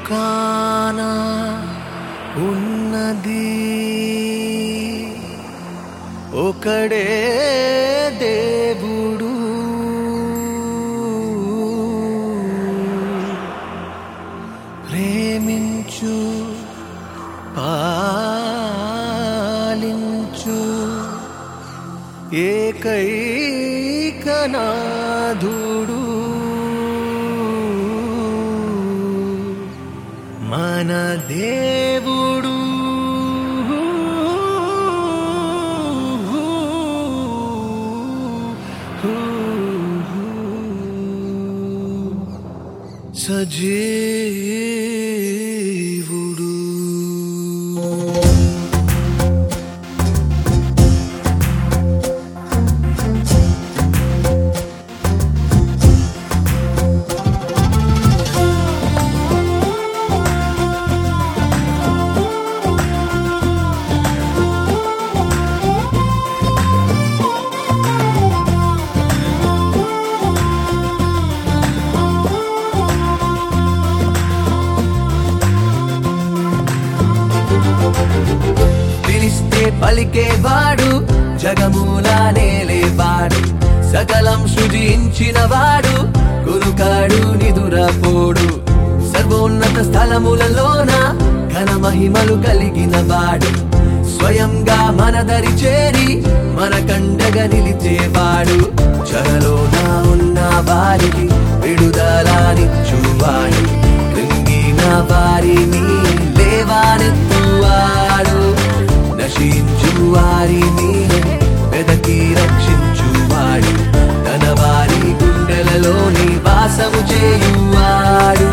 లోకాన ఉన్నది ఒకడే దేవుడు ప్రేమించు పాలించు ఏకైకనాథుడు మన దేవుడు సజీవుడు పిలిస్తే పలికేవాడు జగమూలా నేలేవాడు సకలం సృజించిన వాడు గురుకాడు నిదురపోడు సర్వోన్నత స్థలములలోన ఘన మహిమలు కలిగిన వాడు స్వయంగా మన దరి చేరి మన కండగా నిలిచేవాడు చరలోన ఉన్న వారికి విడుదలానిచ్చువాడు కృంగిన వారిని లేవానెత్తువాడు నశించు వారిని వెదకి రక్షించువాడు తన వారి గుండెలలో నివాసము చేయువాడు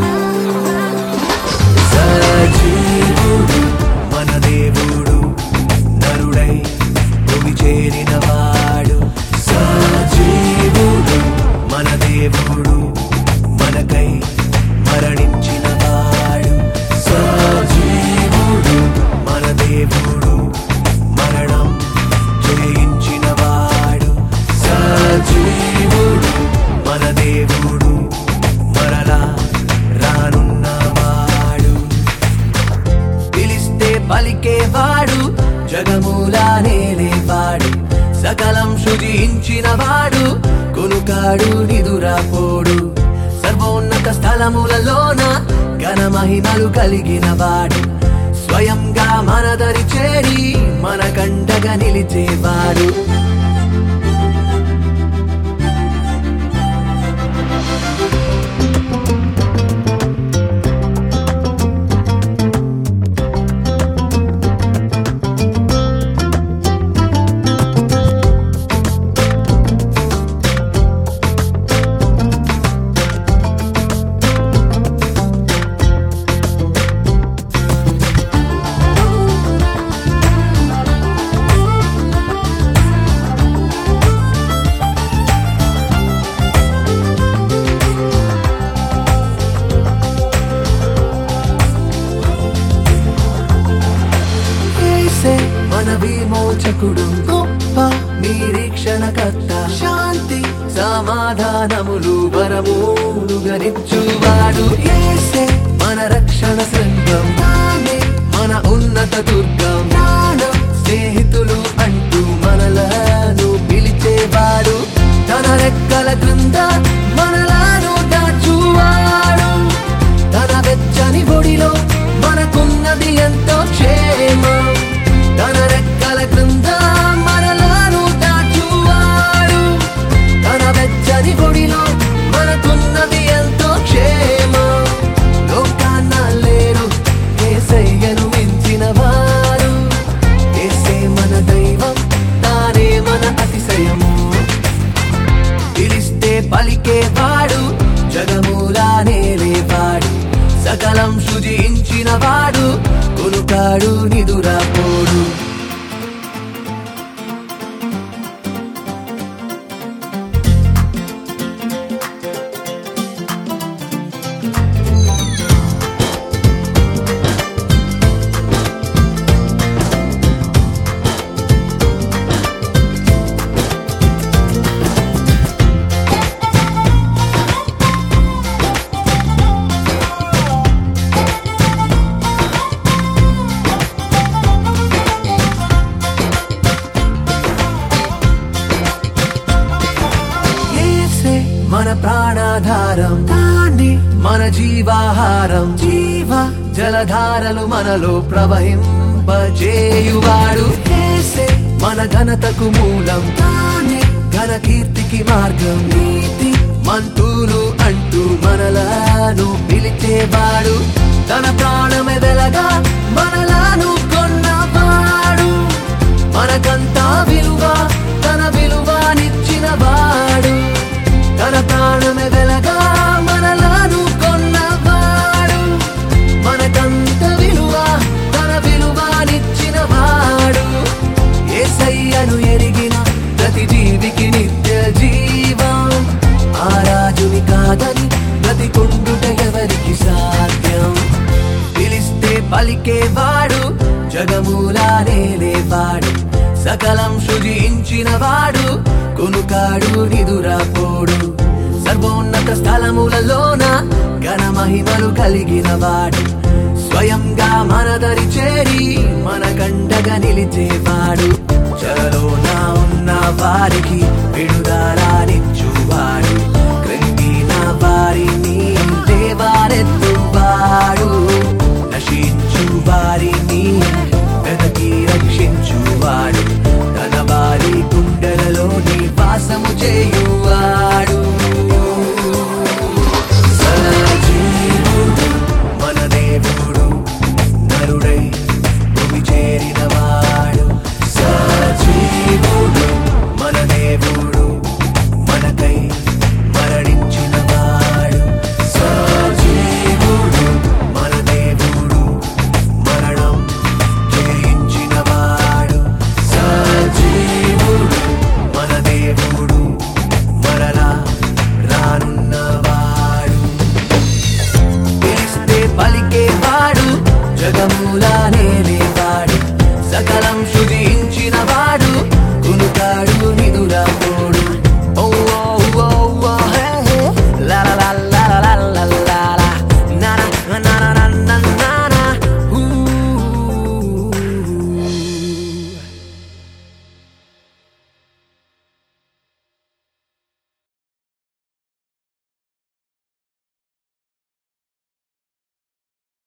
సజీవుడు మన దేవుడు నరుడై భూమి చేరిన వాడు సజీవుడు మన దేవుడు మనకై మరణించిన వాడు సజీవుడు మన దేవుడు మరణం జయించిన వాడు సజీవుడు మన దేవుడు మరలా రానున్నవాడు పిలిస్తే పలికేవాడు జగమూలా నేలేవాడు సకలం సృజించిన వాడు కొనుకాడు నిదురపోడు సర్వోన్నత స్థలములలోన ఘన మహిమలు కలిగిన వాడు స్వయంగా మన దరి చేరి మన కండగా నిలిచేవాడు యేసే మన విమోచకుడు గొప్ప నిరీక్షణకర్త శాంతి సమాధానములు వరములు గనిచ్చువాడు యేసే మన రక్షణ శృంగం తానే మన ఉన్నత దుర్గం ప్రాణం స్నేహితులు అంటూ మనలను పిలిచేవాడు తన రెక్కల క్రింద మనలను దాచువాడు తన వెచ్చని ఒడిలో మనకున్నది ఎంతో క్షేమం తన రెక్కల క్రింద మనలను దాచువాడు తన వెచ్చని ఒడిలో మనకున్నది ఎంతో క్షేమం లోకాన్న లేరు ఏసయ్యను మించిన వారు మన ప్రాణాధారం తానే మన జీవాహారం జీవ జలధారలు మనలో ప్రవహింపజేయువాడు యేసే మన ఘనతకు మూలం తానే ఘన కీర్తికి మార్గం నీతి మంతులు అంటూ మనలను పిలిచేవాడు తన ప్రాణమెదలగా మనలను కొన్నవాడు మనకంతా విలువ తన విలువనిచ్చిన వాడు తన ప్రాణమెదలగా మనలను కొన్నవాడు మనకంత విలువ తన విలువనిచ్చిన వాడు ఏసయ్యను ఎరిగిన ప్రతి జీవికి నిత్య జీవం ఆ రాజుని కాదని బ్రతికుండుట ఎవరికి సాధ్యం పిలిస్తే పలికేవాడు జగమూలానే లేవాడు సకలం సృజించిన వాడు కొనుకాడు నిదురపోడు సర్వోన్నత స్థలములలోన ఘన మహిమలు కలిగిన వాడు స్వయంగా మనదరి చేరి మన కండగా నిలిచేవాడు చలోన ఉన్న వారికి విడుదల